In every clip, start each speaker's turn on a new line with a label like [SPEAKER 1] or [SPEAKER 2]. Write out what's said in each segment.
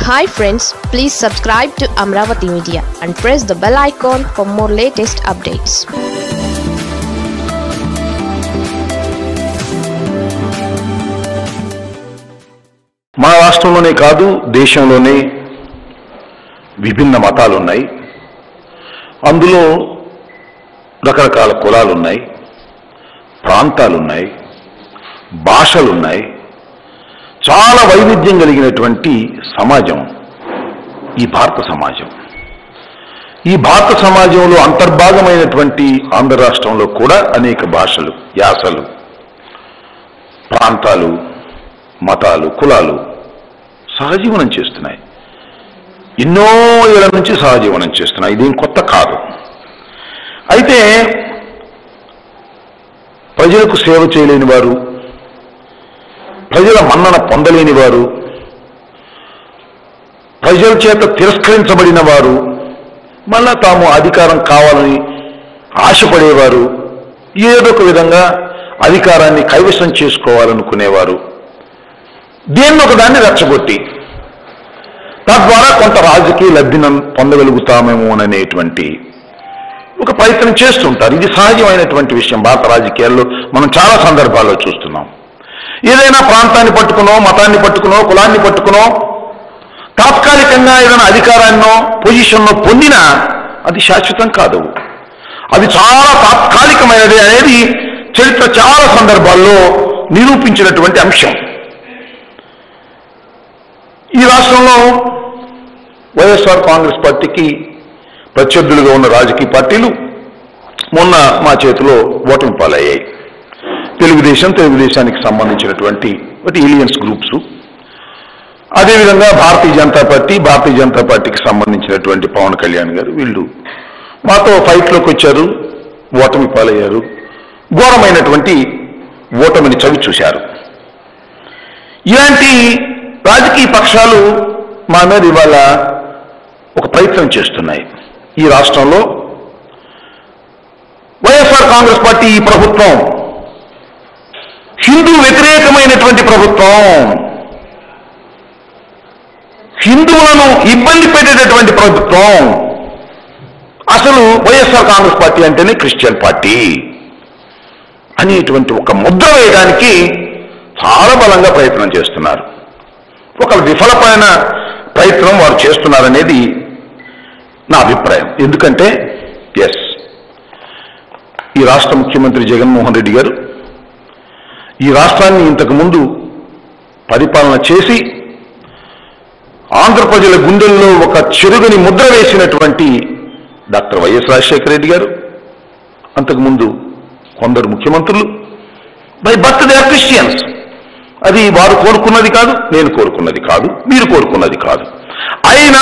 [SPEAKER 1] hi friends please subscribe to Amaravati media and press the bell icon for more latest updates
[SPEAKER 2] మన రాష్ట్రంలోనే కాదు దేశంలోనే విభిన్న మతాలు ఉన్నాయి అందులో రకరకాల కులాలు ఉన్నాయి ప్రాంతాలు ఉన్నాయి భాషలు ఉన్నాయి చాలా వైవిధ్యం కలిగినటువంటి సమాజం ఈ భారత సమాజం ఈ భారత సమాజంలో అంతర్భాగమైనటువంటి ఆంధ్ర రాష్ట్రంలో కూడా అనేక భాషలు యాసలు ప్రాంతాలు మతాలు కులాలు సహజీవనం చేస్తున్నాయి ఎన్నో ఏళ్ల నుంచి సహజీవనం చేస్తున్నాయి ఇదేం కొత్త కాదు అయితే ప్రజలకు సేవ చేయలేని వారు ప్రజల మన్నన పొందలేని వారు ప్రజల చేత తిరస్కరించబడిన వారు మళ్ళా తాము అధికారం కావాలని ఆశపడేవారు ఏదో ఒక విధంగా అధికారాన్ని కైవసం చేసుకోవాలనుకునేవారు దేన్ని ఒకదాన్ని రెచ్చగొట్టి తద్వారా కొంత రాజకీయ లబ్ధిని పొందగలుగుతామేమో అనేటువంటి ఒక ప్రయత్నం చేస్తుంటారు ఇది సహజమైనటువంటి విషయం భారత రాజకీయాల్లో మనం చాలా సందర్భాల్లో చూస్తున్నాం ఏదైనా ప్రాంతాన్ని పట్టుకునో మతాన్ని పట్టుకునో కులాన్ని పట్టుకునో తాత్కాలికంగా ఏదైనా అధికారాన్నో పొజిషన్నో పొందినా అది శాశ్వతం కాదు అది చాలా తాత్కాలికమైనది అనేది చరిత్ర చాలా సందర్భాల్లో నిరూపించినటువంటి అంశం ఈ రాష్ట్రంలో వైఎస్ఆర్ కాంగ్రెస్ పార్టీకి ప్రత్యర్థులుగా ఉన్న రాజకీయ పార్టీలు మొన్న మా చేతిలో ఓటమి పాలయ్యాయి తెలుగుదేశం తెలుగుదేశానికి సంబంధించినటువంటి ఒకటి ఇలియన్స్ గ్రూప్స్ అదేవిధంగా భారతీయ జనతా పార్టీ భారతీయ జనతా పార్టీకి సంబంధించినటువంటి పవన్ కళ్యాణ్ గారు వీళ్ళు మాతో ఫైట్లోకి వచ్చారు ఓటమి పాలయ్యారు ఘోరమైనటువంటి ఓటమిని చవి చూశారు ఇలాంటి రాజకీయ పక్షాలు మా మీద ఇవాళ ఒక ప్రయత్నం చేస్తున్నాయి ఈ రాష్ట్రంలో వైఎస్ఆర్ కాంగ్రెస్ పార్టీ ఈ ప్రభుత్వం హిందూ వ్యతిరేకమైనటువంటి ప్రభుత్వం హిందువులను ఇబ్బంది పెట్టేటటువంటి ప్రభుత్వం అసలు వైఎస్ఆర్ కాంగ్రెస్ పార్టీ అంటేనే క్రిస్టియన్ పార్టీ అనేటువంటి ఒక ముద్ర వేయడానికి చాలా బలంగా ప్రయత్నం చేస్తున్నారు ఒక విఫలమైన ప్రయత్నం వారు చేస్తున్నారనేది నా అభిప్రాయం ఎందుకంటే ఎస్ ఈ రాష్ట్ర ముఖ్యమంత్రి జగన్మోహన్ రెడ్డి గారు ఈ రాష్ట్రాన్ని ఇంతకు ముందు పరిపాలన చేసి ఆంధ్ర ప్రజల గుండెల్లో ఒక చెరుగని ముద్ర వేసినటువంటి డాక్టర్ వైఎస్ రాజశేఖర రెడ్డి గారు అంతకుముందు కొందరు ముఖ్యమంత్రులు by birth they are Christians అది వారు కోరుకున్నది కాదు నేను కోరుకున్నది కాదు మీరు కోరుకున్నది కాదు అయినా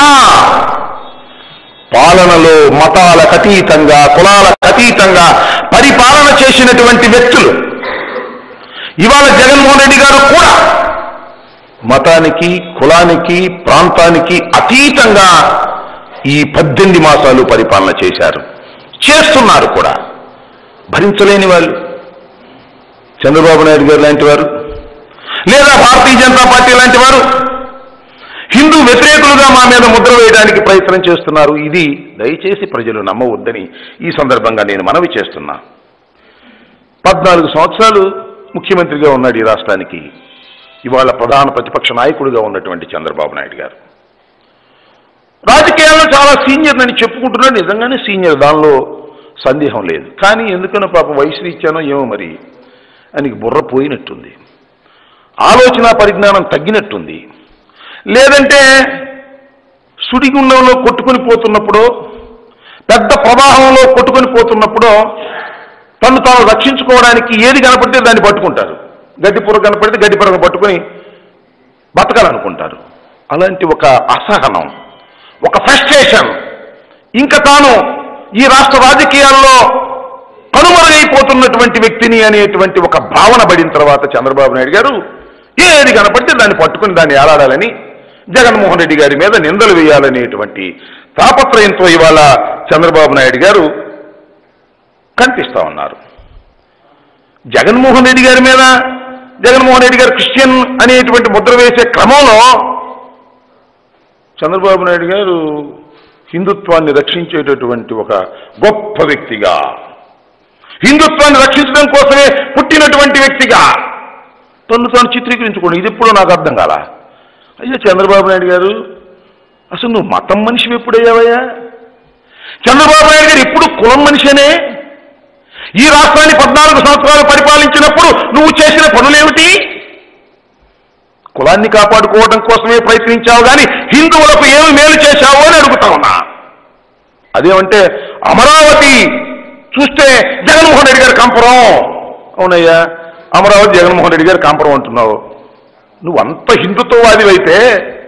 [SPEAKER 2] పాలనలో మతాలకు అతీతంగా కులాలకు అతీతంగా పరిపాలన చేసినటువంటి వ్యక్తులు ఇవాళ జగన్మోహన్ రెడ్డి గారు కూడా మతానికి కులానికి ప్రాంతానికి అతీతంగా ఈ పద్దెనిమిది మాసాలు పరిపాలన చేశారు చేస్తున్నారు కూడా భరించలేని వాళ్ళు చంద్రబాబు నాయుడు గారు లాంటి వారు లేదా భారతీయ జనతా పార్టీ లాంటి వారు హిందూ వ్యతిరేకులుగా మా మీద ముద్ర వేయడానికి ప్రయత్నం చేస్తున్నారు ఇది దయచేసి ప్రజలు నమ్మవద్దని ఈ సందర్భంగా నేను మనవి చేస్తున్నా పద్నాలుగు సంవత్సరాలు ముఖ్యమంత్రిగా ఉన్నాడు ఈ రాష్ట్రానికి ఇవాళ ప్రధాన ప్రతిపక్ష నాయకుడిగా ఉన్నటువంటి చంద్రబాబు నాయుడు గారు రాజకీయాల్లో చాలా సీనియర్ అని చెప్పుకుంటున్నాడు నిజంగానే సీనియర్ దానిలో సందేహం లేదు కానీ ఎందుకనో పాప వయసు ఇచ్చానో ఏమో మరి ఆయనకి బుర్ర పోయినట్టుంది ఆలోచన పరిజ్ఞానం తగ్గినట్టుంది లేదంటే సుడిగుండంలో కొట్టుకొని పోతున్నప్పుడు పెద్ద ప్రవాహంలో కొట్టుకొని పోతున్నప్పుడు తను తాను రక్షించుకోవడానికి ఏది కనపడితే దాన్ని పట్టుకుంటారు గడ్డి పొర కనపడితే గడ్డి పొరను పట్టుకొని బతకాలనుకుంటారు అలాంటి ఒక అసహనం ఒక ఫ్రస్ట్రేషన్ ఇంకా తాను ఈ రాష్ట్ర రాజకీయాల్లో కనుమరుగైపోతున్నటువంటి వ్యక్తిని అనేటువంటి ఒక భావన పడిన తర్వాత చంద్రబాబు నాయుడు గారు ఏది కనపడితే దాన్ని పట్టుకుని దాన్ని ఏలాడాలని జగన్మోహన్ రెడ్డి గారి మీద నిందలు వేయాలనేటువంటి తాపత్రయంతో ఇవాళ చంద్రబాబు నాయుడు గారు కనిపిస్తా ఉన్నారు జగన్మోహన్ రెడ్డి గారి మీద జగన్మోహన్ రెడ్డి గారు క్రిస్టియన్ అనేటువంటి ముద్ర వేసే క్రమంలో చంద్రబాబు నాయుడు గారు హిందుత్వాన్ని రక్షించేటటువంటి ఒక గొప్ప వ్యక్తిగా హిందుత్వాన్ని రక్షించడం కోసమే పుట్టినటువంటి వ్యక్తిగా తను తాను చిత్రీకరించుకోండి ఇది ఎప్పుడో నాకు అర్థం కాల అయ్యా చంద్రబాబు నాయుడు గారు అసలు నువ్వు మతం మనిషి ఎప్పుడయ్యావయ్యా చంద్రబాబు నాయుడు గారు ఎప్పుడు కులం మనిషినే ఈ రాష్ట్రాన్ని పద్నాలుగు సంవత్సరాలు పరిపాలించినప్పుడు నువ్వు చేసిన పనులేమిటి కులాన్ని కాపాడుకోవడం కోసమే ప్రయత్నించావు కానీ హిందువులకు ఏమి మేలు చేశావు అని అడుగుతా ఉన్నా అదేమంటే అమరావతి చూస్తే జగన్మోహన్ రెడ్డి గారి కంపరం అవునయ్యా అమరావతి జగన్మోహన్ రెడ్డి గారి కంపరం అంటున్నావు నువ్వు అంత హిందుత్వవాదివైతే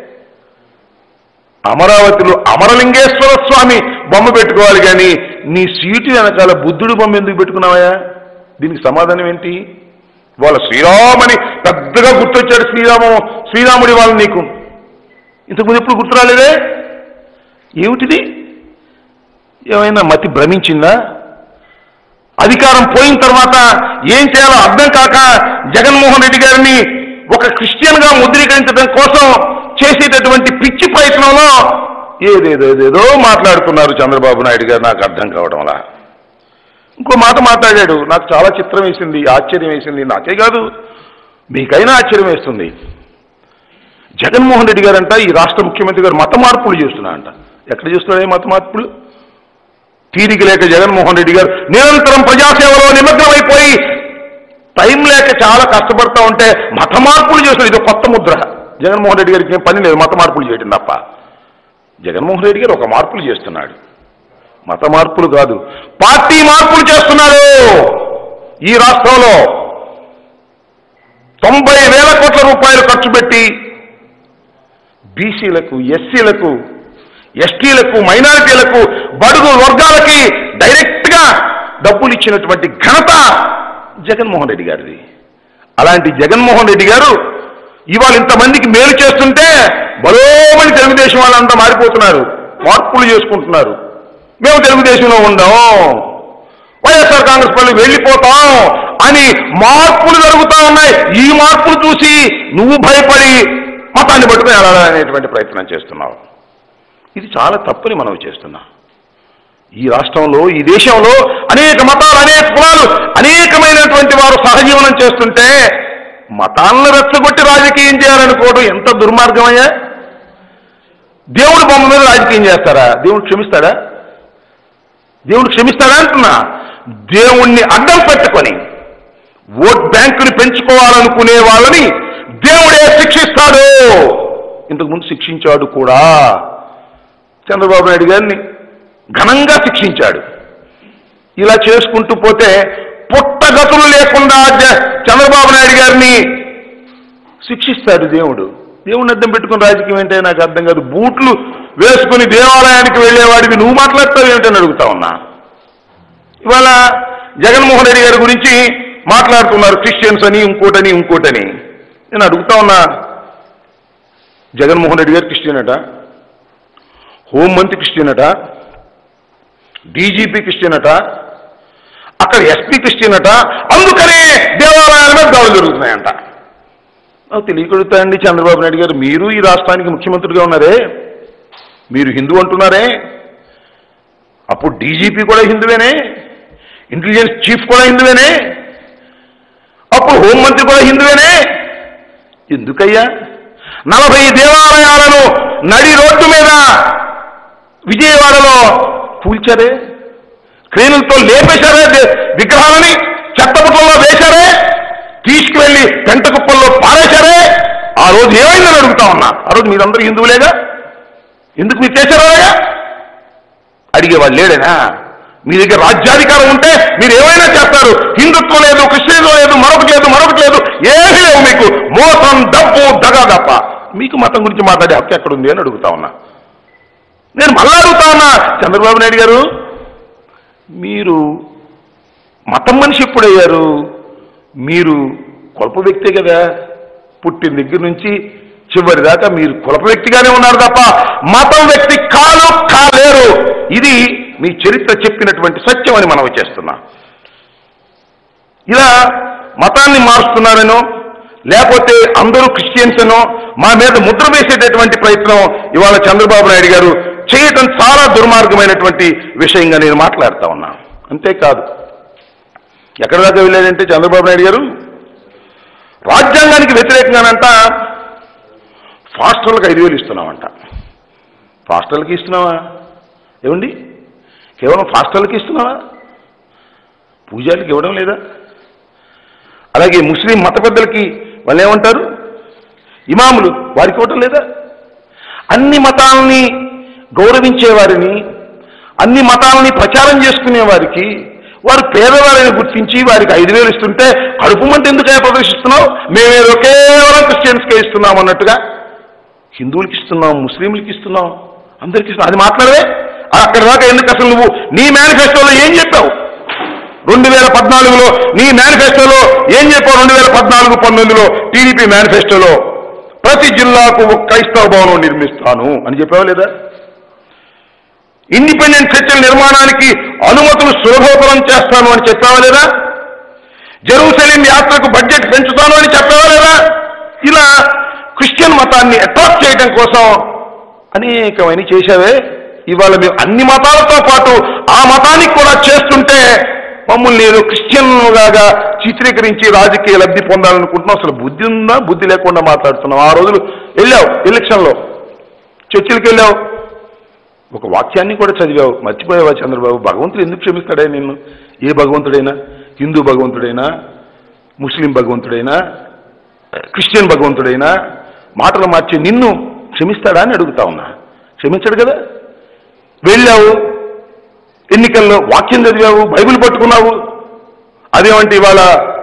[SPEAKER 2] అమరావతిలో అమరలింగేశ్వర స్వామి బొమ్మ పెట్టుకోవాలి కానీ నీ సీటు వెనకాల బుద్ధుడి బొమ్మ ఎందుకు పెట్టుకున్నావయ్యా దీనికి సమాధానం ఏంటి వాళ్ళ శ్రీరామని పెద్దగా గుర్తొచ్చాడు శ్రీరాము శ్రీరాముడి వాళ్ళు నీకు ఇంతకుముందు ఎప్పుడు గుర్తు రాలేదే ఏమిటిది ఏమైనా మతి భ్రమించిందా అధికారం పోయిన తర్వాత ఏం చేయాలో అర్థం కాక జగన్మోహన్ రెడ్డి గారిని ఒక క్రిస్టియన్ గా ముద్రీకరించడం కోసం చేసేటటువంటి పిచ్చి ప్రయత్నంలో ఏదేదో ఏదేదో మాట్లాడుతున్నారు చంద్రబాబు నాయుడు గారు నాకు అర్థం కావడంలా ఇంకో మాట మాట్లాడాడు నాకు చాలా చిత్రం వేసింది ఆశ్చర్యం వేసింది నాకే కాదు మీకైనా ఆశ్చర్యం వేస్తుంది జగన్మోహన్ రెడ్డి గారంట ఈ రాష్ట్ర ముఖ్యమంత్రి గారు మత మార్పులు చేస్తున్నారంట ఎక్కడ చేస్తున్నాడు ఈ మత మార్పులు తీరిక లేక జగన్మోహన్ రెడ్డి గారు నిరంతరం ప్రజాసేవలో నిమగ్నమైపోయి టైం లేక చాలా కష్టపడతా ఉంటే మత మార్పులు చేస్తున్నాడు ఇది కొత్త ముద్ర జగన్మోహన్ రెడ్డి గారికి ఏం పని లేదు మత మార్పులు చేయడం తప్ప జగన్మోహన్ రెడ్డి గారు ఒక మార్పులు చేస్తున్నాడు మత మార్పులు కాదు పార్టీ మార్పులు చేస్తున్నాడు ఈ రాష్ట్రంలో తొంభై వేల కోట్ల రూపాయలు ఖర్చు పెట్టి బీసీలకు ఎస్సీలకు ఎస్టీలకు మైనారిటీలకు బడుగు వర్గాలకి డైరెక్ట్ గా డబ్బులు ఇచ్చినటువంటి ఘనత జగన్మోహన్ రెడ్డి గారిది అలాంటి జగన్మోహన్ రెడ్డి గారు ఇవాళ ఇంతమందికి మేలు చేస్తుంటే బలోమని తెలుగుదేశం వాళ్ళంతా మారిపోతున్నారు మార్పులు చేసుకుంటున్నారు మేము తెలుగుదేశంలో ఉండం వైఎస్ఆర్ కాంగ్రెస్ పనులు వెళ్ళిపోతాం అని మార్పులు జరుగుతా ఉన్నాయి ఈ మార్పులు చూసి నువ్వు భయపడి మతాన్ని పట్టుకుని వెళ్ళాలనేటువంటి ప్రయత్నం చేస్తున్నావు ఇది చాలా తప్పుని మనం చేస్తున్నాం ఈ రాష్ట్రంలో ఈ దేశంలో అనేక మతాలు అనేక కులాలు అనేకమైనటువంటి వారు సహజీవనం చేస్తుంటే మతాలను రెచ్చగొట్టి రాజకీయం చేయాలనుకోవడం ఎంత దుర్మార్గమయ్యా దేవుడి బొమ్మ మీద రాజకీయం చేస్తారా దేవుడు క్షమిస్తాడా దేవుడు క్షమిస్తాడా అంటున్నా దేవుణ్ణి అడ్డం పెట్టుకొని ఓట్ బ్యాంకుని పెంచుకోవాలనుకునే వాళ్ళని దేవుడే శిక్షిస్తాడు ఇంతకు ముందు శిక్షించాడు కూడా చంద్రబాబు నాయుడు గారిని ఘనంగా శిక్షించాడు ఇలా చేసుకుంటూ పోతే పుట్టగతులు లేకుండా జ- చంద్రబాబు నాయుడు గారిని శిక్షిస్తాడు దేవుడు దేవుడిని అర్థం పెట్టుకుని రాజకీయం ఏంటో నాకు అర్థం కాదు బూట్లు వేసుకుని దేవాలయానికి వెళ్ళేవాడివి నువ్వు మాట్లాడతావు ఏమిటని అడుగుతా ఉన్నా ఇవాళ జగన్మోహన్ రెడ్డి గారి గురించి మాట్లాడుతున్నారు క్రిస్టియన్స్ అని ఇంకోటని ఇంకోటని నేను అడుగుతా ఉన్నా జగన్మోహన్ రెడ్డి గారు క్రిస్టియన్ అట హోంమంత్రి క్రిస్టియన్ అట డీజీపీ క్రిస్టియన్ అట అక్కడ ఎస్పీ క్రిస్టియన్ అట అందుకనే దేవాలయాల మీద దాడులు జరుగుతున్నాయంట నాకు తెలియకడుగుతాయండి చంద్రబాబు నాయుడు గారు మీరు ఈ రాష్ట్రానికి ముఖ్యమంత్రిగా ఉన్నారే మీరు హిందూ అంటున్నారే అప్పుడు డీజీపీ కూడా హిందువేనే ఇంటెలిజెన్స్ చీఫ్ కూడా హిందువేనే అప్పుడు హోంమంత్రి కూడా హిందువేనే ఎందుకయ్యా నలభై దేవాలయాలను నడి రోడ్డు మీద విజయవాడలో కూల్చారే క్రేనులతో లేపేశారే దే- విగ్రహాలని చెత్తపుట్టల్లో వేశారే తీసుకువెళ్లి పెంట కుప్పల్లో పారేశారే ఆ రోజు ఏమైందని అడుగుతా ఉన్నా ఆ రోజు మీరందరూ హిందువులేగా ఎందుకు మీరు చేశారా అడిగేవాడు లేడేనా మీ దగ్గర రాజ్యాధికారం ఉంటే మీరు ఏమైనా చేస్తారు హిందుత్వం లేదు క్రిస్టియన్లో లేదు మరొకటి లేదు మరొకటి లేదు ఏమీ లేవు మీకు మోసం డబ్బు దగా తప్ప మీకు మతం గురించి మాట్లాడే హక్కు ఎక్కడుంది అని అడుగుతా ఉన్నా నేను మళ్ళా అడుగుతా ఉన్నా చంద్రబాబు నాయుడు గారు మీరు మతం మనిషి ఎప్పుడయ్యారు మీరు కులప వ్యక్తే కదా పుట్టిన దగ్గర నుంచి చివరి దాకా మీరు కులప వ్యక్తిగానే ఉన్నారు తప్ప మతం వ్యక్తి కాలు కాలేరు ఇది మీ చరిత్ర చెప్పినటువంటి సత్యం అని మనం చేస్తున్నా ఇలా మతాన్ని మారుస్తున్నారనో లేకపోతే అందరూ క్రిస్టియన్స్ అనో మా మీద ముద్ర వేసేటటువంటి ప్రయత్నం ఇవాళ చంద్రబాబు నాయుడు గారు చేయటం చాలా దుర్మార్గమైనటువంటి విషయంగా నేను మాట్లాడుతా ఉన్నా అంతేకాదు ఎక్కడి దాకా వెళ్ళాడంటే చంద్రబాబు నాయుడు గారు రాజ్యాంగానికి వ్యతిరేకంగానంట ఫాస్టర్లకు ఐదు వేలు ఇస్తున్నామంట ఫాస్టర్లకి ఇస్తున్నావా ఏమండి కేవలం ఫాస్టర్లకి ఇస్తున్నావా పూజారికి ఇవ్వడం లేదా అలాగే ముస్లిం మత పెద్దలకి వాళ్ళు ఏమంటారు ఇమాములు వారికి ఇవ్వటం లేదా అన్ని మతాలని గౌరవించే వారిని అన్ని మతాలని ప్రచారం చేసుకునే వారికి వారు పేదవారిని గుర్తించి వారికి ఐదు వేలు ఇస్తుంటే కడుపు మంట ఎందుకైనా ప్రదర్శిస్తున్నావు మేమేదో కేవలం క్రిస్టియన్స్కే ఇస్తున్నాం అన్నట్టుగా హిందువులకి ఇస్తున్నాం ముస్లింలకి ఇస్తున్నాం అందరికి ఇస్తున్నాం అది మాట్లాడవే అక్కడ దాకా ఎందుకు అసలు నువ్వు నీ మేనిఫెస్టోలో ఏం చెప్పావు రెండు వేల పద్నాలుగులో నీ మేనిఫెస్టోలో ఏం చెప్పావు రెండు వేల పద్నాలుగు పంతొమ్మిదిలో టీడీపీ మేనిఫెస్టోలో ప్రతి జిల్లాకు ఒక క్రైస్తవ భవనం నిర్మిస్తాను అని చెప్పావా లేదా ఇండిపెండెంట్ చర్చల నిర్మాణానికి అనుమతులు సులభోపరం చేస్తాను అని చెప్పావా లేదా జెరూసలేం యాత్రకు బడ్జెట్ పెంచుతాను అని చెప్పావా లేదా ఇలా క్రిస్టియన్ మతాన్ని అట్రాక్ట్ చేయడం కోసం అనేకమైన చేశావే ఇవాళ మేము అన్ని మతాలతో పాటు ఆ మతానికి కూడా చేస్తుంటే మమ్మల్ని నేను క్రిస్టియన్గా చిత్రీకరించి రాజకీయ లబ్ధి పొందాలనుకుంటున్నాం అసలు బుద్ధి ఉందా బుద్ధి లేకుండా మాట్లాడుతున్నాం ఆ రోజులు వెళ్ళావు ఎలక్షన్లో చర్చిలకు వెళ్ళావు ఒక వాక్యాన్ని కూడా చదివావు మర్చిపోయావా చంద్రబాబు భగవంతుడు ఎందుకు క్షమిస్తాడే నిన్ను ఏ భగవంతుడైనా హిందూ భగవంతుడైనా ముస్లిం భగవంతుడైనా క్రిస్టియన్ భగవంతుడైనా మాటలు మార్చి నిన్ను క్షమిస్తాడా అని అడుగుతా ఉన్నా క్షమించడు కదా వెళ్ళావు ఎన్నికల్లో వాక్యం చదివావు బైబిల్ పట్టుకున్నావు అదేమంటే ఇవాళ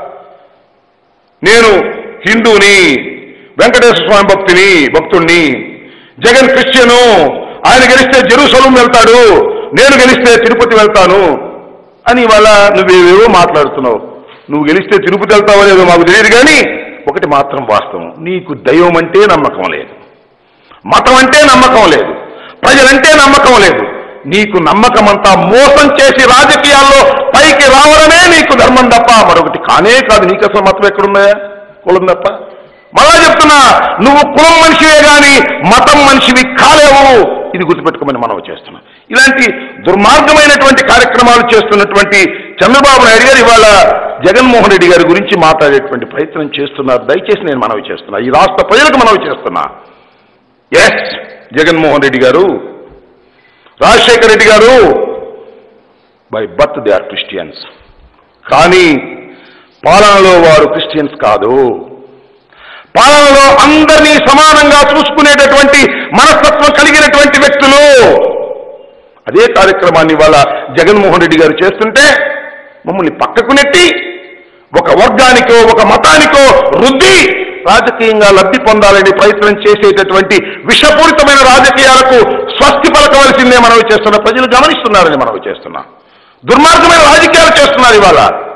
[SPEAKER 2] నేను హిందూని వెంకటేశ్వర స్వామి భక్తిని భక్తుణ్ణి జగన్ క్రిస్టియను ఆయన గెలిస్తే జెరూసలం వెళ్తాడు నేను గెలిస్తే తిరుపతి వెళ్తాను అని ఇవాళ నువ్వేవేవో మాట్లాడుతున్నావు నువ్వు గెలిస్తే తిరుపతి వెళ్తావో లేదో మాకు తెలియదు కానీ ఒకటి మాత్రం వాస్తవం నీకు దైవం అంటే నమ్మకం లేదు మతం అంటే నమ్మకం లేదు ప్రజలంటే నమ్మకం లేదు నీకు నమ్మకం అంతా మోసం చేసి రాజకీయాల్లో పైకి రావడమే నీకు ధర్మం తప్ప మరొకటి కానే కాదు నీకు అసలు మతం ఎక్కడున్నాయా కులం తప్ప మళ్ళా చెప్తున్నా నువ్వు కులం మనిషివే గాని మతం మనిషివి కాలేవు ఇది గుర్తుపెట్టుకోమని మనం చేస్తున్నాం ఇలాంటి దుర్మార్గమైనటువంటి కార్యక్రమాలు చేస్తున్నటువంటి చంద్రబాబు నాయుడు గారు ఇవాళ జగన్మోహన్ రెడ్డి గారి గురించి మాట్లాడేటువంటి ప్రయత్నం చేస్తున్నారు దయచేసి నేను మనవి చేస్తున్నా ఈ రాష్ట్ర ప్రజలకు మనవి చేస్తున్నా ఎస్ జగన్మోహన్ రెడ్డి గారు Rajasekhara Reddy garu by birth they are Christians కానీ పాలనలో వారు క్రిస్టియన్స్ కాదు పాలనలో అందరినీ సమానంగా చూసుకునేటటువంటి మనస్తత్వం కలిగినటువంటి వ్యక్తులు అదే కార్యక్రమాన్ని ఇవాళ జగన్మోహన్ రెడ్డి గారు చేస్తుంటే మమ్మల్ని పక్కకు నెట్టి ఒక వర్గానికో ఒక మతానికో రుద్ది రాజకీయంగా లబ్ధి పొందాలని ప్రయత్నం చేసేటటువంటి విషపూరితమైన రాజకీయాలకు స్వస్తి పలకవలసిందే మనవి చేస్తున్న ప్రజలు గమనిస్తున్నారని మనవి చేస్తున్నాం దుర్మార్గమైన రాజకీయాలు చేస్తున్నారు ఇవాళ